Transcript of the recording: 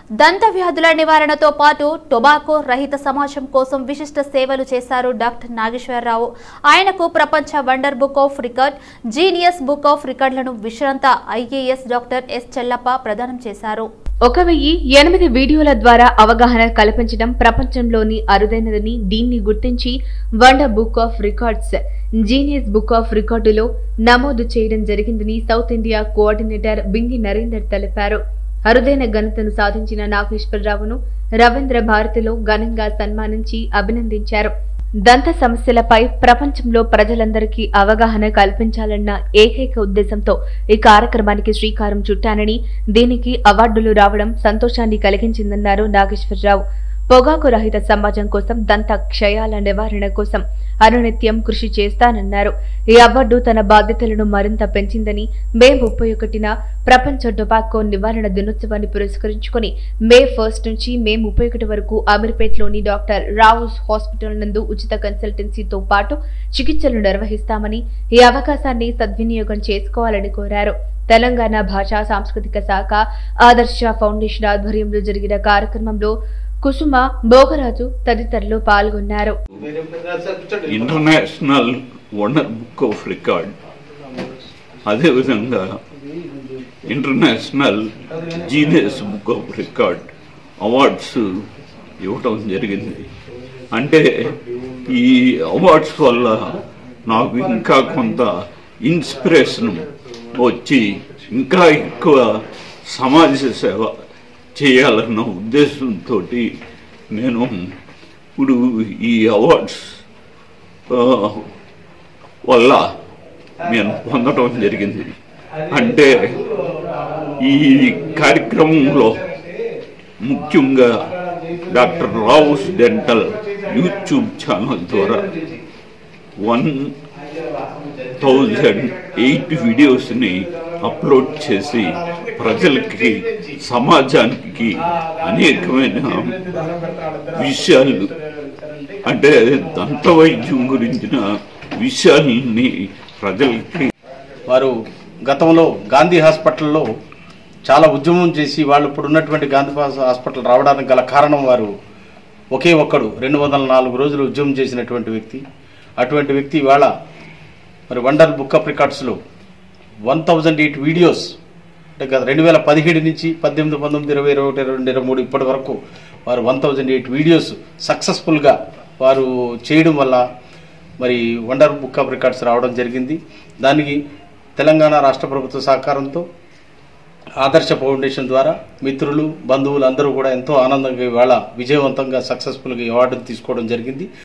దంత వ్యాధుల నివారణతో పాటు టొబాకో రహిత సమాజం కోసం విశిష్ట సేవలు చేశారు డాక్టర్ నాగేశ్వరరావు ఆయనకు ప్రపంచ wonder book of record genius book of రికార్డులను విశ్రాంత ఐఏఎస్ డాక్టర్ ఎస్ చెల్లప్ప ప్రదానం చేశారు ఒక వెయ్యి ఎనిమిది వీడియోల ద్వారా అవగాహన కల్పించడం ప్రపంచంలోని అరుదైనదని దీన్ని గుర్తించి wonder book of records genius book of రికార్డులో నమోదు చేయడం జరిగిందని south India coordinator Bingi Narender తెలిపారు అరుదైన ఘనతను సాధించిన నాగేశ్వరరావును రవీంద్ర భారతిలో ఘనంగా సన్మానించి అభినందించారు దంత సమస్యలపై ప్రపంచంలో ప్రజలందరికీ అవగాహన కల్పించాలన్న ఏకైక ఉద్దేశంతో ఈ కార్యక్రమానికి శ్రీకారం చుట్టానని దీనికి అవార్డులు రావడం సంతోషాన్ని కలిగించిందన్నారు నాగేశ్వరరావు పొగాకు రహిత సమాజం కోసం దంత క్షయాల నివారణ కోసం అనునిత్యం కృషి చేస్తానన్నారు ఈ అవార్డు తన బాధ్యతలను మరింత పెంచిందని మే ముప్పై ఒకటిన ప్రపంచ టొబాకో నివారణ దినోత్సవాన్ని పురస్కరించుకుని మే ఫస్ట్ నుంచి మే ముప్పై ఒకటి వరకు అమీర్పేట్లోని డాక్టర్ రావుస్ హాస్పిటల్ నందు ఉచిత కన్సల్టెన్సీతో పాటు చికిత్సలు నిర్వహిస్తామని ఈ అవకాశాన్ని సద్వినియోగం చేసుకోవాలని కోరారు తెలంగాణ భాషా సాంస్కృతిక శాఖ ఆదర్శ ఫౌండేషన్ ఆధ్వర్యంలో జరిగిన కార్యక్రమంలో కుసుమ భోగరాజు తదితరులు పాల్గొన్నారు international wonder book of record అదేవిధంగా international genius book of record awards ఇవ్వటం జరిగింది అంటే ఈ అవార్డ్స్ వల్ల నాకు ఇంకా కొంత ఇన్స్పిరేషన్ వచ్చి ఇంకా ఎక్కువ సమాజ సేవ చేయాలన్న ఉద్దేశంతో నేను ఇప్పుడు ఈ అవార్డ్స్ ఆ, వల్ల నేను పొందడం జరిగింది అంటే ఈ కార్యక్రమంలో ముఖ్యంగా doctor Rao's dental YouTube channel ద్వారా వన్ థౌజండ్ ఎయిట్ వీడియోస్ని అప్లోడ్ చేసి ప్రజలకి సమాజానికి అనేకమైన విషయాలు అంటే దంత వైద్యం గురించిన విషయాల్ని ప్రజలకి వారు గతంలో గాంధీ హాస్పిటల్లో చాలా ఉద్యమం చేసి వాళ్ళు ఇప్పుడు ఉన్నటువంటి గాంధీ హాస్- హాస్పిటల్ రావడానికి గల కారణం వారు ఒకే ఒక్కడు రెండు వందల నాలుగు రోజులు ఉద్యమం చేసినటువంటి వ్యక్తి అటువంటి వ్యక్తి ఇవాళ మరి వండర్ బుక్ ఆఫ్ రికార్డ్స్లో వన్ థౌజండ్ ఎయిట్ వీడియోస్ అంటే గత రెండు వేల పదిహేడు నుంచి పద్దెనిమిది పంతొమ్మిది ఇరవై ఇరవై ఒకటి రెండు ఇరవై మూడు ఇప్పటి వరకు వారు వన్ థౌజండ్ ఎయిట్ వీడియోస్ సక్సెస్ఫుల్గా వారు చేయడం వల్ల మరి వండర్ బుక్ ఆఫ్ రికార్డ్స్ రావడం జరిగింది దానికి తెలంగాణ రాష్ట్ర ప్రభుత్వ సహకారంతో ఆదర్శ ఫౌండేషన్ ద్వారా మిత్రులు బంధువులు అందరూ కూడా ఎంతో ఆనందంగా ఇవాళ విజయవంతంగా సక్సెస్ఫుల్గా ఈ అవార్డును తీసుకోవడం జరిగింది